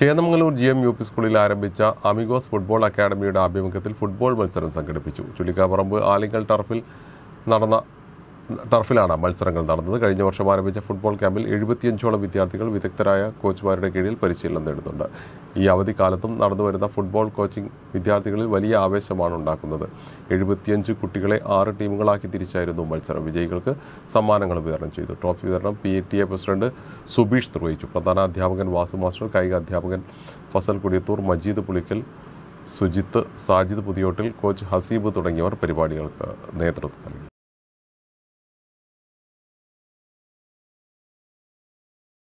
Chennamangalur G M U P സ്കൂളിൽ ആരംഭിച്ച amigos football അക്കാദമിയുടെ ആഭിമുഖ്യത്തിൽ ഫുട്ബോൾ മത്സരം സംഘടിപ്പിച്ചു ചുള്ളിക്കാപ്പറമ്പ് ആലിങ്കൽ ടർഫിൽ നടന്ന ടർഫിലാണ് മത്സരങ്ങൾ നടന്നത് കഴിഞ്ഞ വർഷം ആരംഭിച്ച ഫുട്ബോൾ ക്യാമ്പിൽ എഴുപത്തിയഞ്ചോളം വിദ്യാർത്ഥികൾ വിദഗ്ധരായ കോച്ചുമാരുടെ കീഴിൽ പരിശീലനം നേടുന്നുണ്ട് ഈ അവധിക്കാലത്തും നടന്നുവരുന്ന ഫുട്ബോൾ കോച്ചിംഗ് വിദ്യാർത്ഥികളിൽ വലിയ ആവേശമാണ് ഉണ്ടാക്കുന്നത് എഴുപത്തിയഞ്ച് കുട്ടികളെ ആറ് ടീമുകളാക്കി തിരിച്ചായിരുന്നു മത്സരം വിജയികൾക്ക് സമ്മാനങ്ങൾ വിതരണം ചെയ്തു ട്രോഫി വിതരണം P T A president Subeesh നിർവഹിച്ചു പ്രധാന അധ്യാപകൻ വാസു മാസ്റ്റർ കായിക അധ്യാപകൻ ഫസൽ കുടിയത്തൂർ മജീദ് പുളിക്കൽ സുജിത്ത് സാജിദ് പുതിയോട്ടിൽ കോച്ച് ഹസീബ് തുടങ്ങിയവർ പരിപാടികൾക്ക് നേതൃത്വം നൽകി